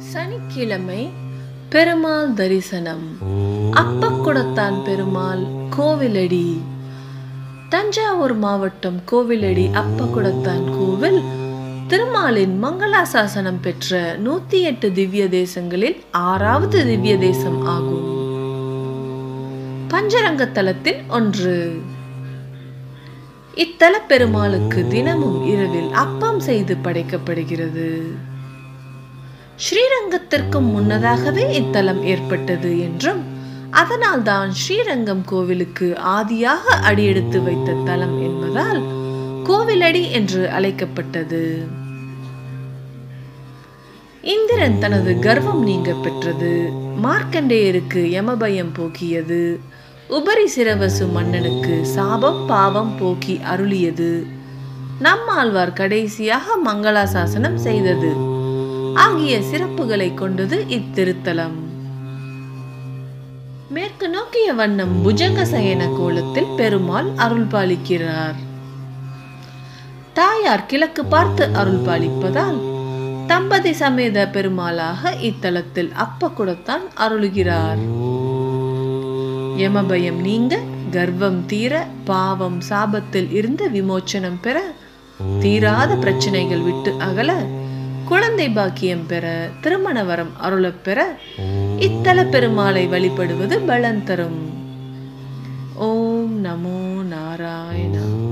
சனிக்கிழமை பெருமாள் தரிசனம் அப்பக்குடத்தான் பெருமாள் கோவிலடி தஞ்சாவூர் மாவட்டம் கோவிலடி அப்பக்குடத்தான் கோவில் திருமாலின் மங்களாசாசனம் பெற்ற நூத்தி எட்டு திவ்ய தேசங்களில் ஆறாவது திவ்ய தேசம் ஆகும் பஞ்சரங்க தலத்தில் ஒன்று இத்தல பெருமாளுக்கு தினமும் இரவில் அப்பம் செய்து படைக்கப்படுகிறது ஸ்ரீரங்கத்திற்கும் முன்னதாகவே இத்தலம் ஏற்பட்டது என்றும் அதனால்தான் ஸ்ரீரங்கம் கோவிலுக்கு ஆதியாக அடியெடுத்து வைத்த தலம் என்பதால் கோவிலடி என்று அழைக்கப்பட்டது இந்திரன் தனது கர்வம் நீங்க பெற்றது மார்க்கண்டேயருக்கு யமபயம் போக்கியது உபரி சிரவசு மன்னனுக்கு சாபம் பாவம் போக்கி அருளியது நம்மாழ்வார் கடைசியாக மங்களாசாசனம் செய்தது ஆகிய சிறப்புகளை கொண்டது இத்திருத்தலம் மேற்கு நோக்கிய வண்ணம் புஜங்க சயன கோலத்தில் பெருமாள் அருள் பாலிக்கிறார் தாயார் கிழக்கு பார்த்து அருள் பாலிப்பதால் தம்பதி சமேத பெருமாளாக இத்தலத்தில் அப்பக்குடத்தான் அருளுகிறார் யமபயம் நீங்க கர்வம் தீர பாவம் சாபத்தில் இருந்து விமோச்சனம் பெற தீராத பிரச்சனைகள் விட்டு அகல குழந்தை பாக்கியம் பெற திருமண வரம் அருளப் பெற இத்தல பெருமாளை வழிபடுவது பலன் தரும் ஓம் நமோ நாராயணா